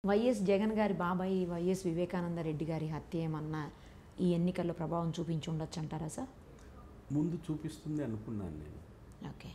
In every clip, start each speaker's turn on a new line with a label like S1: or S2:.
S1: YS Jagan గారి బాబాయ్ YS Vivekananda Reddy గారి హత్య ఏమన్నా ఈ ఎన్నికల్లో ప్రభావం చూపించి ఉండొచ్చు అంటారా సార్
S2: ముందు చూపిస్తుంది అనుకున్నాను నేను
S1: ఓకే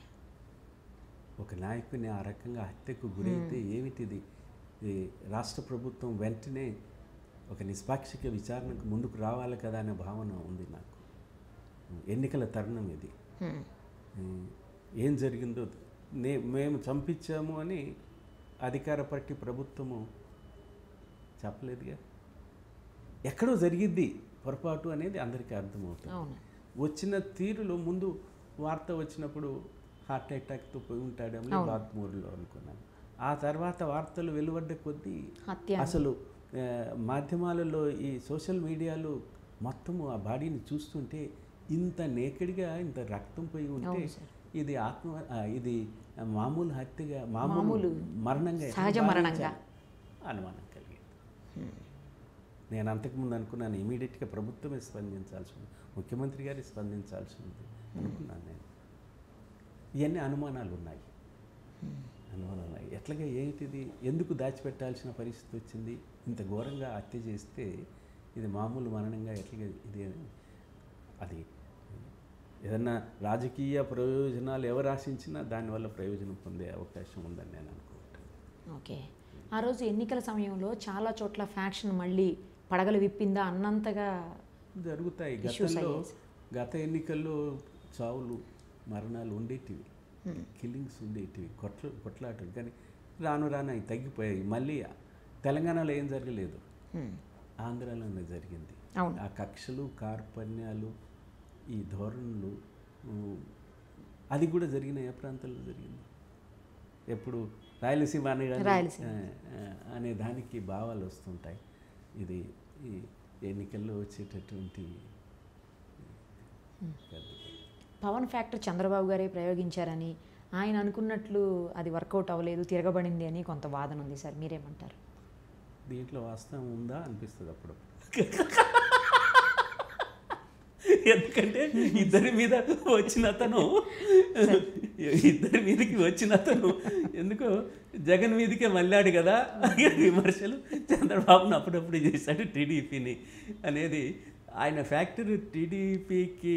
S2: ఒక నాయకుని ఆ రకంగా హత్యకు గురైతే ఏమిటిది ఈ రాష్ట్ర ప్రభుత్వం వెంటనే ఒక నిష్పాక్షిక విచారణకు ముందుకు రావాలి కదా అనే భావన ఉంది నాకు ఎన్నికల తరుణం ఇది
S1: హ్మ్.
S2: ఉమ్, ఏం జరిగిందో నే మేము చంపించాము అని అధికార పార్టీ ప్రభుత్వము చెప్పలేదుగా ఎక్కడో జరిగిద్ది పొరపాటు అనేది అందరికీ అర్థమవుతుంది
S1: అవును
S2: వచ్చిన తీరులో ముందు వార్త వచ్చినప్పుడు హార్ట్ అటాక్తో పోయి ఉంటాడేమో బాత్మూరులో అనుకున్నాను ఆ తర్వాత వార్తలు వెలువడ్డ కొద్దీ
S1: హత్య
S2: అసలు ఆ, మాధ్యమాలలో ఈ సోషల్ మీడియాలో మొత్తము ఆ బాడీని చూస్తుంటే ఇంత నేకెడ్గా ఇంత రక్తం పోయి ఉంటే
S1: అవును సార్.
S2: ఇది ఆత్మ ఆ, ఇది మామూలు హత్యగా మామూలు
S1: మామూలు
S2: మరణంగా ఎట్లా
S1: సహజ మరణంగా.
S2: భావించాలి? అనుమానం కలిగింది నేను అంతకుముందు అనుకున్నాను ఇమీడియట్గా ప్రభుత్వమే స్పందించాల్సి ఉంది ముఖ్యమంత్రి గారి స్పందించాల్సి ఉంది అనుకున్నాను నేను ఇవన్నీ అనుమానాలు ఉన్నాయి అనుమానాలు ఉన్నాయి ఎట్లాగా ఏంటిది ఎందుకు దాచిపెట్టాల్సిన పరిస్థితి వచ్చింది ఇంత ఘోరంగా హత్య చేస్తే ఇది మామూలు మరణంగా ఎట్లాగా ఇది అని అది ఏదన్నా రాజకీయ ప్రయోజనాలు ఎవరు ఆశించినా దానివల్ల ప్రయోజనం పొందే అవకాశం ఉందని నేను అనుకుంటాను
S1: ఓకే ఆ రోజు ఎన్నికల సమయంలో చాలా చోట్ల ఫ్యాక్షన్ మళ్ళీ పడగలు విప్పిందా అన్నంతగా
S2: జరుగుతాయి
S1: Issues
S2: గతంలో
S1: అయ్యాయి.
S2: గత ఎన్నికల్లో చావులు మరణాలు ఉండేటివి కిల్లింగ్స్ ఉండేటివి కొట్ల కొట్లాటలు కానీ రాను రాను అవి తగ్గిపోయాయి మళ్ళీ తెలంగాణలో ఏం జరగలేదు
S1: హ్మ్.
S2: ఆంధ్రాలోనే జరిగింది
S1: అవును
S2: ఆ కక్షలు కార్పణ్యాలు ఈ ధోరణులు ఊ, అది కూడా జరిగిన ఏ ప్రాంతంలో జరిగింది ఎప్పుడు రాయలసీమ అనే కానీ,
S1: రాయలసీమ.
S2: ఆ, ఆ, అనే దానికి భావాలు వస్తుంటాయి ఇది ఈ ఎన్నికల్లో వచ్చేటటువంటి కాదు.
S1: పవన్ ఫ్యాక్టర్ చంద్రబాబు గారే ప్రయోగించారని ఆయన అనుకున్నట్లు అది వర్కౌట్ అవ్వలేదు తిరగబడింది అని కొంత వాదన ఉంది సార్ మీరేమంటారు
S2: దీంట్లో వాస్తవం ఉందా అనిపిస్తుంది అప్పుడు ఎందుకంటే ఇద్దరి మీద వచ్చిన అతను ఇద్దరి మీదకి వచ్చిన అతను ఎందుకో జగన్ మీదకే మళ్ళాడు కదా విమర్శలు చంద్రబాబును అప్పుడప్పుడు చేశాడు టీడీపీని అనేది ఆయన ఫ్యాక్టరీ టీడీపీకి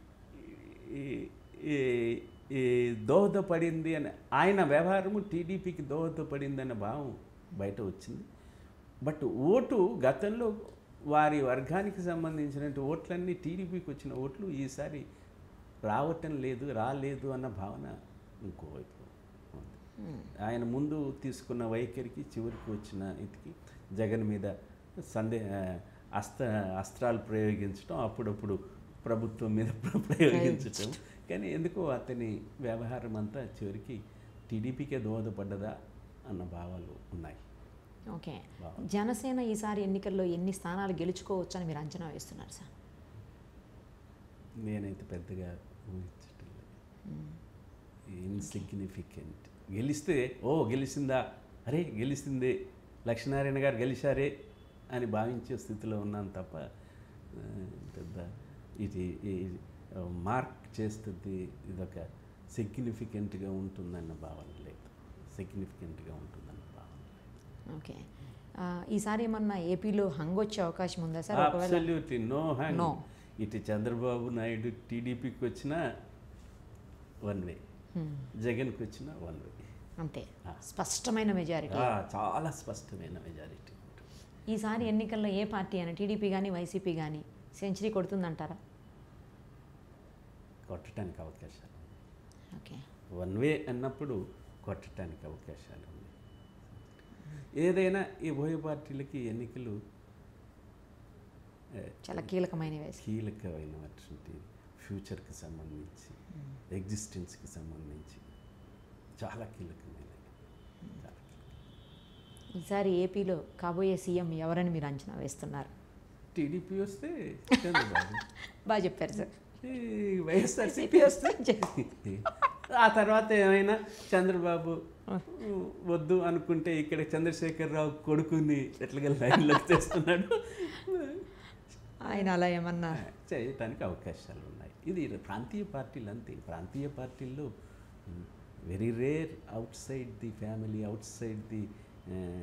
S2: దోహదపడింది అని ఆయన వ్యవహారము టీడీపీకి దోహదపడింది అనే భావం బయట వచ్చింది బట్ ఓటు గతంలో వారి వర్గానికి సంబంధించినటువంటి ఓట్లన్నీ టీడీపీకి వచ్చిన ఓట్లు ఈసారి రావటం లేదు రాలేదు అన్న భావన ఇంకోవైపు ఉంది ఆయన ముందు తీసుకున్న వైఖరికి చివరికి వచ్చిన ఇదికి జగన్ మీద సందే ఆ, అస్త అస్త్రాలు ప్రయోగించడం అప్పుడప్పుడు ప్రభుత్వం మీద ప్రయోగించటం కానీ ఎందుకో అతని వ్యవహారం అంతా చివరికి టీడీపీకే దోహదపడ్డదా అన్న భావాలు ఉన్నాయి
S1: ఓకే జనసేన ఈసారి ఎన్నికల్లో ఎన్ని స్థానాలు గెలుచుకోవచ్చని మీరు అంచనా వేస్తున్నారు సార్
S2: నేనైతే పెద్దగా ఊహించటం లేదు ఇన్సిగ్నిఫికెంట్ గెలిస్తే ఓ గెలిచిందా అరే గెలిచిందే లక్ష్మీనారాయణ గారు గెలిచారే అని భావించే స్థితిలో ఉన్నాను తప్ప ఆ, పెద్ద ఇది ఈ మార్క్ చేస్తుంది ఇదొక సిగ్నిఫికెంట్గా ఉంటుందన్న భావన లేదు సిగ్నిఫికెంట్గా ఉంటుందన్న భావన లేదు
S1: ఓకే ఆ, ఈసారి ఏమన్నా ఏపీలో హంగ్ వచ్చే అవకాశం ఉందా సార్ ఒకవేళ
S2: అబ్సల్యూట్లీ నో హ్యాంగ్
S1: No.
S2: ఇటు చంద్రబాబు నాయుడు టీడీపీకి వచ్చిన వన్ వే
S1: హ్మ్.
S2: జగన్కి వచ్చిన వన్ వే
S1: అంతే స్పష్టమైన మెజారిటీ
S2: చాలా స్పష్టమైన మెజారిటీ ఉంటుంది
S1: ఈసారి ఎన్నికల్లో ఏ పార్టీ అని టీడీపీ కానీ వైసీపీ కానీ సెంచరీ కొడుతుందంటారా
S2: కొట్టడానికి అవకాశాలు ఉన్నాయి
S1: ఓకే
S2: వన్ వే అన్నప్పుడు కొట్టడానికి అవకాశాలు ఉన్నాయి ఏదైనా ఈ ఉభయ పార్టీలకి ఎన్నికలు ఏ,
S1: చాలా కీలకమైనవి
S2: కీలకమైనటువంటి ఫ్యూచర్కి సంబంధించి ఎగ్జిస్టెన్స్కి సంబంధించి చాలా కీలకమైనవి చాలా కీలకం.
S1: ఈసారి ఏపీలో కాబోయే సీఎం ఎవరని మీరు అంచనా వేస్తున్నారు
S2: టీడీపీ వస్తే చంద్రబాబు
S1: బాగా చెప్పారు సార్
S2: ఈ వైఎస్ఆర్సీపీ వస్తే ఆ తర్వాత ఏమైనా చంద్రబాబు వద్దు అనుకుంటే ఇక్కడ చంద్రశేఖరరావు కొడుకుని ఎట్లాగా లైన్లోకి తెస్తున్నాడు
S1: ఆయన అలా ఏమన్నా
S2: చేయటానికి అవకాశాలు ఉన్నాయి ఇది ప్రాంతీయ పార్టీలు అంతే ప్రాంతీయ పార్టీల్లో very rare outside the family outside the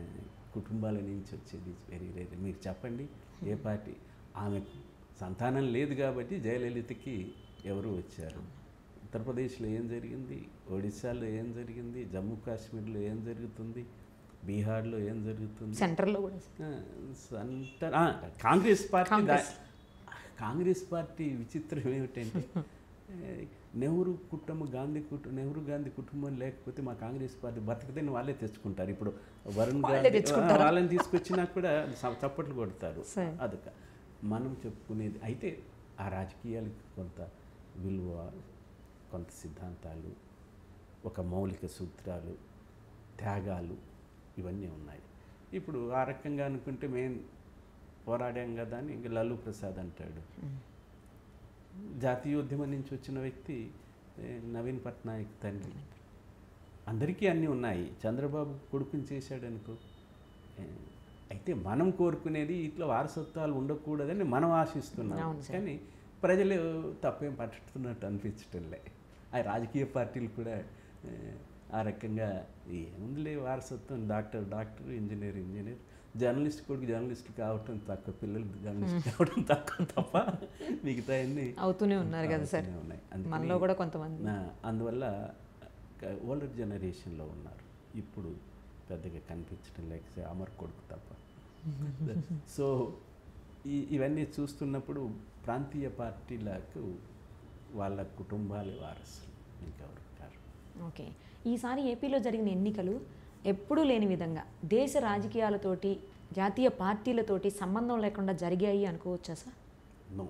S2: కుటుంబాల నుంచి వచ్చేది వెరీ రేర్ మీరు చెప్పండి ఏ పార్టీ ఆమెకు సంతానం లేదు కాబట్టి జయలలితకి ఎవరు వచ్చారు ఉత్తరప్రదేశ్లో ఏం జరిగింది ఒడిశాలో ఏం జరిగింది జమ్మూ కాశ్మీర్లో ఏం జరుగుతుంది బీహార్లో ఏం జరుగుతుంది
S1: సెంటర్లో కూడా సార్.
S2: ఆ, సంట- ఆ, కాంగ్రెస్ పార్టీ దా-
S1: కాంగ్రెస్.
S2: కాంగ్రెస్ పార్టీ విచిత్రం ఏమిటంటే ఏ, నెహ్రూ కుటుంబం గాంధీ కుటుంబం నెహ్రూ గాంధీ కుటుంబం లేకపోతే మా కాంగ్రెస్ పార్టీ బతకదని వాళ్ళే తెచ్చుకుంటారు ఇప్పుడు వరుణ్
S1: వాళ్ళే
S2: గాంధీ
S1: తెచ్చుకుంటారా?
S2: ఆ, వాళ్ళని తీసుకొచ్చినా కూడా స- చప్పట్లు కొడతారు
S1: సరే.
S2: అదొక మనం చెప్పుకునేది అయితే ఆ రాజకీయాలకు కొంత విలువ కొంత సిద్ధాంతాలు ఒక మౌలిక సూత్రాలు త్యాగాలు ఇవన్నీ ఉన్నాయి ఇప్పుడు ఆ రకంగా అనుకుంటే మేము పోరాడాం కదా అని ఇంక లల్లు ప్రసాద్ అంటాడు జాతీయోద్యమం నుంచి వచ్చిన వ్యక్తి ఏ, నవీన్ పట్నాయక్ తండ్రి అందరికీ అన్నీ ఉన్నాయి చంద్రబాబు కొడుకుని చేశాడు అనుకో ఏ, అయితే మనం కోరుకునేది ఇట్లా వారసత్వాలు ఉండకూడదని మనం ఆశిస్తున్నాం
S1: అవును సార్.
S2: కానీ ప్రజలు తప్పేం పట్టుతున్నట్టు అనిపించటంలే ఆ రాజకీయ పార్టీలు కూడా ఏ, ఆ రకంగా ఏముందిలే వారసత్వం doctor doctor engineer engineer journalist కొడుకు జర్నలిస్ట్ కావటం తక్కువ పిల్లలు జర్నలిస్ట్ కావడం తక్కువ తప్ప మిగతా అన్ని
S1: అవుతూనే ఉన్నారు కదా సార్
S2: అవుతూనే ఉన్నాయి అందుకని
S1: మనలో కూడా కొంతమంది
S2: నా- అందువల్ల ఓల్డర్ జనరేషన్లో ఉన్నారు ఇప్పుడు పెద్దగా కనిపించడం లేక అమర్ కొడుకు తప్ప సో ఈ ఇవన్నీ చూస్తున్నప్పుడు ప్రాంతీయ పార్టీలకు వాళ్ళ కుటుంబాలే వారసులు ఇంకెవరు కారు
S1: ఓకే ఈసారి ఏపీలో జరిగిన ఎన్నికలు ఎప్పుడూ లేని విధంగా దేశ రాజకీయాలతోటి జాతీయ పార్టీలతోటి సంబంధం లేకుండా జరిగాయి అనుకోవచ్చా సార్
S2: నో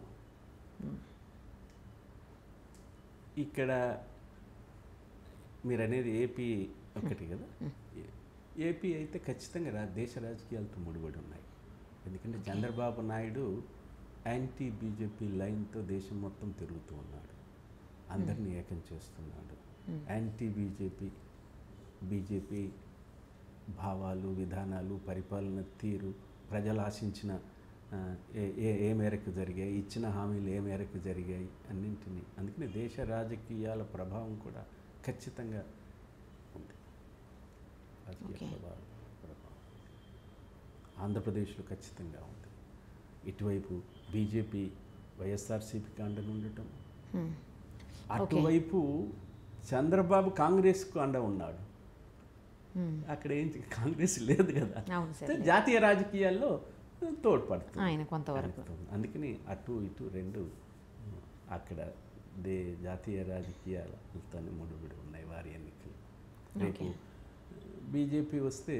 S2: ఇక్కడ మీరు అనేది ఏపీ ఒకటి కదా ఏ- ఏపీ అయితే ఖచ్చితంగా రా దేశ రాజకీయాలతో ముడిపడి ఉన్నాయి ఎందుకంటే చంద్రబాబు నాయుడు యాంటీ బీజేపీ లైన్తో దేశం మొత్తం తిరుగుతూ ఉన్నాడు అందరినీ ఏకం చేస్తున్నాడు యాంటీ బీజేపీ బీజేపీ భావాలు విధానాలు పరిపాలన తీరు ప్రజలు ఆశించిన ఆ, ఏ ఏ ఏ మేరకు జరిగాయి ఇచ్చిన హామీలు ఏ మేరకు జరిగాయి అన్నింటినీ అందుకని దేశ రాజకీయాల ప్రభావం కూడా ఖచ్చితంగా ఉంది రాజకీయ
S1: Okay.
S2: ప్రభావం ప్రభావం ఆంధ్రప్రదేశ్లో ఖచ్చితంగా ఉంది ఇటువైపు బీజేపీ వైఎస్ఆర్సీపీకి అండగా ఉండటం
S1: Hmm.
S2: అటువైపు చంద్రబాబు కాంగ్రెస్కు అండ ఉన్నాడు
S1: Hmm.
S2: అక్కడ ఏం కాంగ్రెస్ లేదు కదా
S1: అవును సార్
S2: జాతీయ రాజకీయాల్లో తోడ్పడుతుంది
S1: ఆయన కొంతవరకు
S2: కలుగుతుంది. అందుకని అటు ఇటు రెండు అక్కడ దే జాతీయ రాజకీయాలతో ముడిపడి ఉన్నాయి వారి ఎన్నికలు రేపు బీజేపీ వస్తే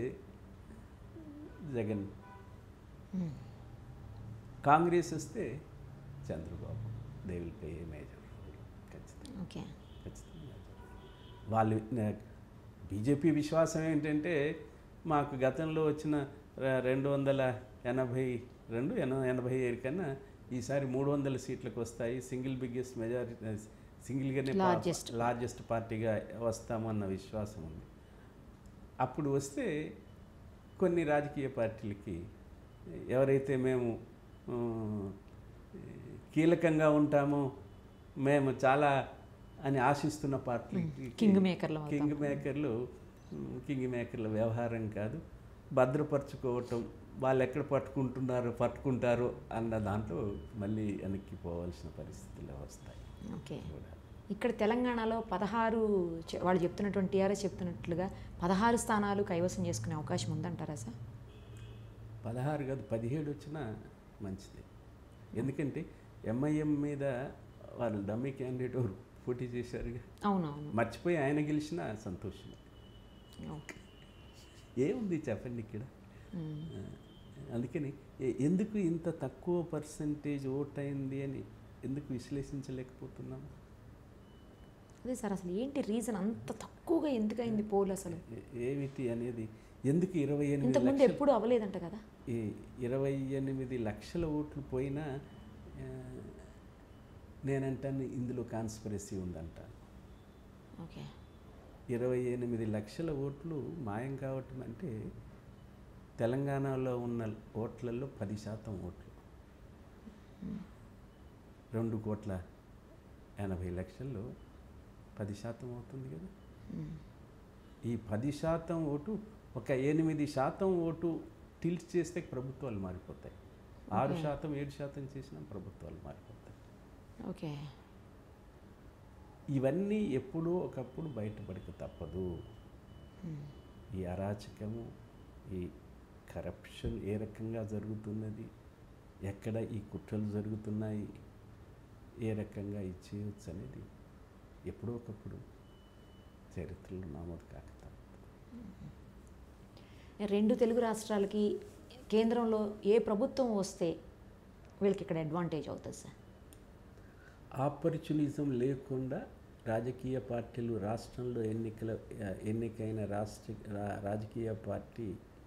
S2: జగన్
S1: Hmm.
S2: కాంగ్రెస్ వస్తే Chandrababu they will play a major ఖచ్చితంగా
S1: ఓకే
S2: ఖచ్చితంగా వాళ్ళు బీజేపీ విశ్వాసం ఏంటంటే మాకు గతంలో వచ్చిన ర- రెండు వందల ఎనభై రెండు ఎన- ఎనభై ఏడు కన్నా ఈసారి మూడు వందల సీట్లకు వస్తాయి సింగిల్ బిగ్గెస్ట్ మెజారిటీ సింగిల్గానే
S1: Largest.
S2: లార్జెస్ట్ పార్టీగా వస్తామన్న విశ్వాసం ఉంది అప్పుడు వస్తే కొన్ని రాజకీయ పార్టీలకి ఎవరైతే మేము ఆ, కీలకంగా ఉంటామో మేము చాలా అని ఆశిస్తున్న పార్టీలకి
S1: కింగ్ మేకర్లు అవుతాం.
S2: కింగ్ మేకర్లు ఉమ్, కింగ్ మేకర్ల వ్యవహారం కాదు భద్రపరచుకోవటం వాళ్ళు ఎక్కడ పట్టుకుంటున్నారు పట్టుకుంటారు అన్న దాంట్లో మళ్ళీ వెనక్కి పోవాల్సిన పరిస్థితులు వస్తాయి
S1: ఓకే
S2: కూడా
S1: ఇక్కడ తెలంగాణలో పదహారు చె- వాళ్ళు చెప్తున్నటువంటి టీఆర్ఎస్ చెప్తున్నట్లుగా పదహారు స్థానాలు కైవసం చేసుకునే అవకాశం ఉందంటారా సార్
S2: పదహారు కాదు పదిహేడు వచ్చినా మంచిది ఎందుకంటే ఎంఐఎం మీద వాళ్ళు డమ్మీ క్యాండిడేట్ ఎవరు పోటీ చేశారుగా
S1: అవునవును
S2: మర్చిపోయి ఆయన గెలిచినా సంతోషం
S1: ఓకే
S2: ఏముంది చెప్పండి ఇక్కడ
S1: మ్మ్.
S2: ఆ, అందుకని ఎ- ఎందుకు ఇంత తక్కువ పర్సంటేజ్ ఓట్ అయింది అని ఎందుకు విశ్లేషించలేకపోతున్నాం
S1: అదే సార్ అసలు ఏంటి రీజన్ అంత తక్కువగా ఎందుకైంది పోల్ అసలు
S2: ఏ- ఏమిటి అనేది ఎందుకు ఇరవై ఎనిమిది
S1: ఇంతకుముందు
S2: లక్షలు
S1: ఎప్పుడు అవ్వలేదంట కదా
S2: ఈ ఇరవై ఎనిమిది లక్షల ఓట్లు పోయినా ఆ, నేనంటాను ఇందులో కాన్స్పరసీ ఉందంటాను
S1: ఓకే
S2: ఇరవై ఎనిమిది లక్షల ఓట్లు మాయం కావటం అంటే తెలంగాణలో ఉన్న ఓట్లలో పది శాతం ఓట్లు రెండు కోట్ల ఎనభై లక్షల్లో పది శాతం అవుతుంది కదా
S1: మ్మ్.
S2: ఈ పది శాతం ఓటు ఒక ఎనిమిది శాతం ఓటు టిల్ట్ చేస్తే ప్రభుత్వాలు మారిపోతాయి ఆరు శాతం ఏడు శాతం చేసినా ప్రభుత్వాలు మారిపోతాయి
S1: ఓకే
S2: ఇవన్నీ ఎప్పుడో ఒకప్పుడు బయటపడక తప్పదు ఈ అరాచకము ఈ కరప్షన్ ఏ రకంగా జరుగుతున్నది ఎక్కడ ఈ కుట్రలు జరుగుతున్నాయి ఏ రకంగా ఇది చేయవచ్చు అనేది ఎప్పుడో ఒకప్పుడు చరిత్రలో నమోదు కాక తప్పదు
S1: రెండు తెలుగు రాష్ట్రాలకి కేంద్రంలో ఏ ప్రభుత్వం వస్తే వీళ్ళకి ఇక్కడ అడ్వాంటేజ్ అవుతుంది సార్
S2: ఆపర్చునిజం లేకుండా రాజకీయ పార్టీలు రాష్ట్రంలో ఎన్నికల ఎన్నికైన రాష్ట్ర రా- రాజకీయ పార్టీ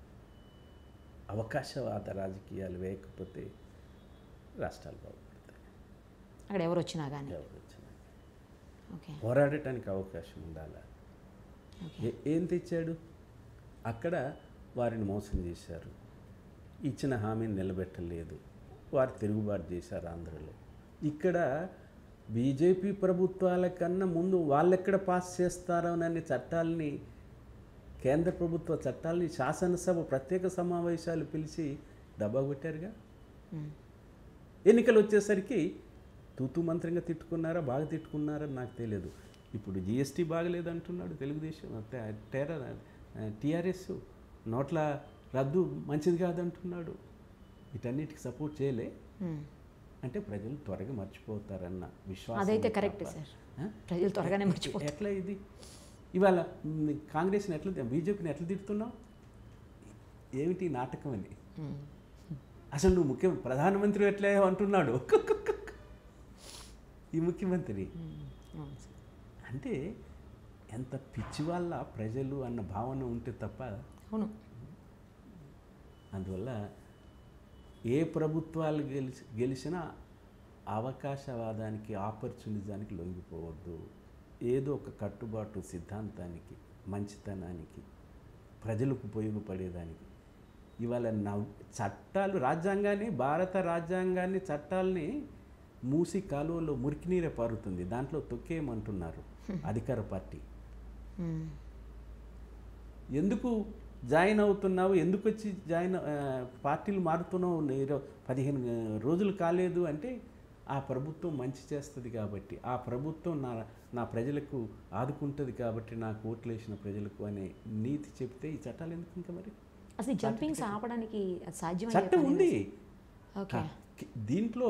S2: అవకాశవాద రాజకీయాలు వేయకపోతే రాష్ట్రాలు బాగుపడతాయి
S1: అక్కడ ఎవరు వచ్చినా కానీ
S2: ఎవరు వచ్చినా.
S1: ఓకే
S2: పోరాడటానికి అవకాశం ఉండాలి
S1: ఓకే
S2: ఏ- ఏం తెచ్చాడు అక్కడ వారిని మోసం చేశారు ఇచ్చిన హామీని నిలబెట్టలేదు వారు తిరుగుబాటు చేశారు ఆంధ్రలో ఇక్కడ బీజేపీ ప్రభుత్వాల కన్నా ముందు వాళ్ళెక్కడ పాస్ చేస్తారోనని చట్టాలని కేంద్ర ప్రభుత్వ చట్టాలని శాసనసభ ప్రత్యేక సమావేశాలు పిలిచి డబ్బా కొట్టారుగా
S1: మ్మ్.
S2: ఎన్నికలు వచ్చేసరికి తూతు మంత్రంగా తిట్టుకున్నారా బాగా తిట్టుకున్నారా నాకు తెలియదు ఇప్పుడు జిఎస్టీ బాగలేదు అంటున్నాడు తెలుగుదేశం టే- టెర్రర్ టీఆర్ఎస్ నోట్ల రద్దు మంచిది కాదంటున్నాడు వీటన్నిటికి సపోర్ట్ చేయలే
S1: మ్మ్.
S2: అంటే ప్రజలు త్వరగా మర్చిపోతారన్న విశ్వాసం
S1: అదైతే
S2: తప్ప.
S1: కరెక్ట్ సార్
S2: ఆ?
S1: ప్రజలు త్వరగానే మర్చిపోతారు
S2: ఎట్లా ఇది ఇవాళ మ్, కాంగ్రెస్ని ఎట్లా బీజేపీని ఎట్లా తిడుతున్నావు ఏమిటి ఈ నాటకం అని
S1: మ్మ్.
S2: అసలు నువ్వు ముఖ్య ప్రధానమంత్రి ఎట్లా అంటున్నాడు ఈ ముఖ్యమంత్రి
S1: మ్మ్. అవును సార్
S2: అంటే ఎంత పిచ్చి వాళ్ళ ప్రజలు అన్న భావన ఉంటే తప్ప
S1: అవును
S2: అందువల్ల ఏ ప్రభుత్వాలు గెలిచి గెలిచినా అవకాశవాదానికి ఆపర్చునిజానికి లొంగిపోవద్దు ఏదో ఒక కట్టుబాటు సిద్ధాంతానికి మంచితనానికి ప్రజలకు ఉపయోగపడేదానికి ఇవాళ నవ్ చట్టాలు రాజ్యాంగాన్ని భారత రాజ్యాంగాన్ని చట్టాలని మూసి కాలువలో మురికి నీరే పారుతుంది దాంట్లో తొక్కేయమంటున్నారు అధికార పార్టీ
S1: మ్మ్.
S2: ఎందుకు జాయిన్ అవుతున్నావు ఎందుకు వచ్చి జాయిన్ ఆ, పార్టీలు మారుతున్నావు నేను పదిహేను ఆ, రోజులు కాలేదు అంటే ఆ ప్రభుత్వం మంచి చేస్తుంది కాబట్టి ఆ ప్రభుత్వం నా నా ప్రజలకు ఆదుకుంటుంది కాబట్టి నాకు ఓట్లు వేసిన ప్రజలకు అనే నీతి చెప్తే ఈ చట్టాలు ఎందుకు ఇంకా మరి
S1: అసలు ఈ జంపింగ్స్ ఆపడానికి అది సాధ్యమయ్యే
S2: చట్టం
S1: పనేనా
S2: ఉంది
S1: సార్? ఓకే
S2: ఆ, కి- దీంట్లో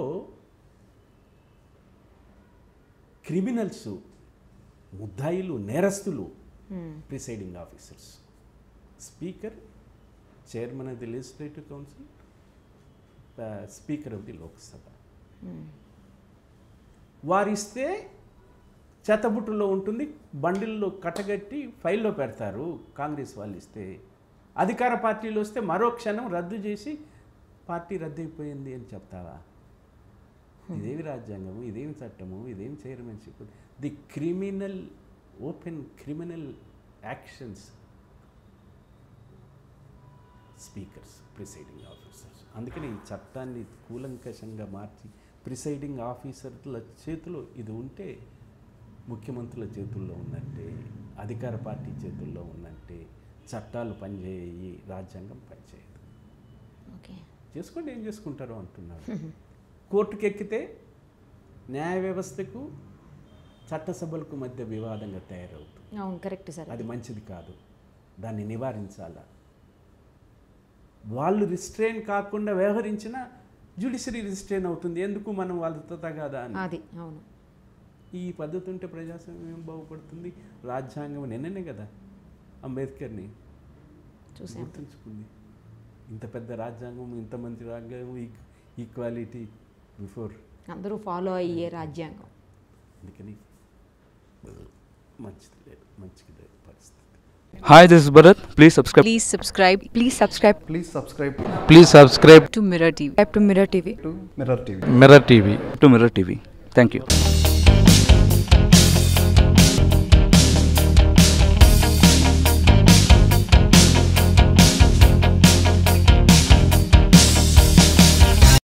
S2: క్రిమినల్స్ ముద్దాయిలు నేరస్తులు
S1: మ్మ్.
S2: Presiding officers speaker chairman of the legislative council speaker of the Lok Sabha
S1: మ్మ్.
S2: వారిస్తే చెత్తబుట్టులో ఉంటుంది బండిల్లో కట్టగట్టి ఫైల్లో పెడతారు కాంగ్రెస్ వాళ్ళు ఇస్తే అధికార పార్టీలు వస్తే మరో క్షణం రద్దు చేసి పార్టీ రద్దయిపోయింది అని చెప్తావా ఇదేమి రాజ్యాంగము ఇదేమి చట్టము ఇదేమి chairmanship the criminal open criminal actions speakers presiding officers అందుకని ఈ చట్టాన్ని కూలంకషంగా మార్చి ప్రిసైడింగ్ ఆఫీసర్ల చేతిలో ఇది ఉంటే ముఖ్యమంత్రుల చేతుల్లో ఉన్నట్టే అధికార పార్టీ చేతుల్లో ఉన్నట్టే చట్టాలు పనిచేయి రాజ్యాంగం పనిచేయదు
S1: ఓకే
S2: చేసుకోండి ఏం చేసుకుంటారో అంటున్నారు కోర్టుకు ఎక్కితే న్యాయ వ్యవస్థకు చట్టసభలకు మధ్య వివాదంగా తయారవుతుంది
S1: అవును కరెక్ట్ సార్
S2: అది మంచిది కాదు దాన్ని నివారించాలా వాళ్ళు రిస్ట్రెయిన్ కాకుండా వ్యవహరించిన జ్యుడిషరీ రిస్ట్రెయిన్ అవుతుంది ఎందుకు మనం వాళ్ళతో తగాదా అని
S1: అది అవును
S2: ఈ పద్ధతి ఉంటే ప్రజాస్వామ్యం బాగుపడుతుంది రాజ్యాంగం నిన్ననే కదా అంబేద్కర్ని
S1: చూసాం
S2: గుర్తుంచుకుంది ఇంత పెద్ద రాజ్యాంగం ఇంత మంచి రాజ్యాంగం ఈక్వాలిటీ బిఫోర్
S1: అందరూ ఫాలో అయ్యే రాజ్యాంగం
S2: అందుకని మంచిది లేదు మంచిది లేదు పరిస్థితి
S3: Hi, this is Bharat. Please subscribe.
S4: Please subscribe. Please subscribe
S5: Please subscribe
S3: Please subscribe
S4: to Mirror TV. Subscribe to Mirror TV.
S5: to Mirror TV.
S3: Mirror TV to Mirror TV. Thank you.